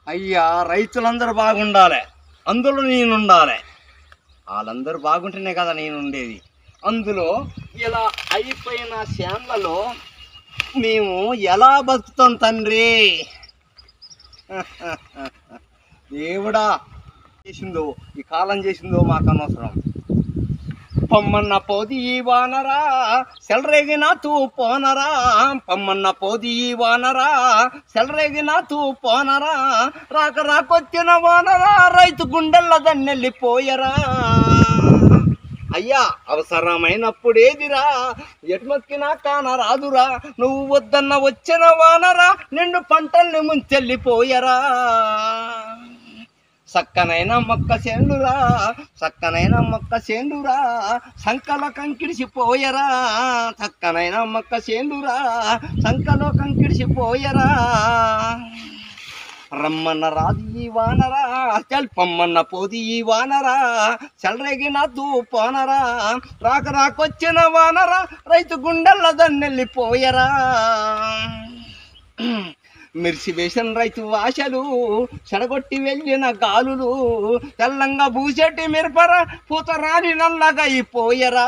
అయ్యా రైతులందరూ బాగుండాలి అందులో నేను ఉండాలి వాళ్ళందరూ బాగుంటేనే కదా నేను ఉండేది అందులో ఇలా అయిపోయిన శాన్లలో మేము ఎలా బతుకుతాం తండ్రి దేవుడా చేసిందో ఈ కాలం చేసిందో మాకు అనవసరం పొమ్మన్న పోది ఈ వానరా సెలరేగిన తూ పోనరా పొమ్మన్న పోది ఈ వానరా సెలరేగిన తూ పోనరా రాక రాకొచ్చిన వానరా రైతు గుండెల్ల దన్నెళ్ళిపోయరా అయ్యా అవసరమైనప్పుడేదిరా ఎటుమొక్కినా కానరాదురా నువ్వు వద్దన్న వచ్చిన వానరా నిన్ను పంటల్ని ముంచెల్లిపోయరా సక్కనైన మొక్క సేండురా సక్కనైన మొక్క సేండురా సంకలో కంకిడిసిపోయరా చక్కనైన మొక్క సేండురా సంకలో కంకిడిసిపోయరా రమ్మన్న రాదు ఈ వానరా చల్పమ్మన్న పోది ఈ వానరా చల్రేగిన పోనరా రాక రాకొచ్చిన వానరా రైతు గుండెల్ల దన్నెళ్ళిపోయరా మిర్చి వేసిన రైతు ఆశలు చెడగొట్టి వెళ్ళిన గాలులు తెల్లంగా బూసెట్టి మిరపరా పూతరాని నల్లగా అయిపోయరా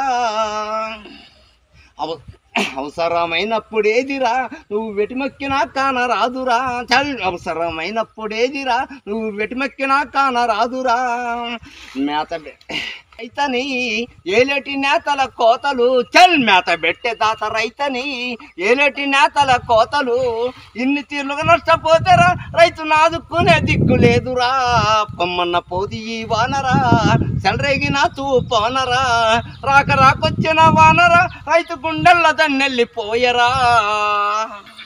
అవ అవసరమైనప్పుడేదిరా నువ్వు వెటిమక్కినా కానరాదురా చల్ అవసరమైనప్పుడేదిరా నువ్వు వెటిమక్కినా కానరాదురా మేత బె- రైతని ఏలేటి నేతల కోతలు చల్ మేత పెట్టే తాత రైతని ఏలేటి నేతల కోతలు ఇన్ని తీర్లుగా నష్టపోతారా రైతు నాదుక్కునే దిక్కు లేదురా పొమ్మన్న పోది ఈ వానరా చెలరేగిన తూ పోనరా రాక రాకొచ్చిన వానరా రైతు గుండెల్ల దన్నెళ్ళిపోయరా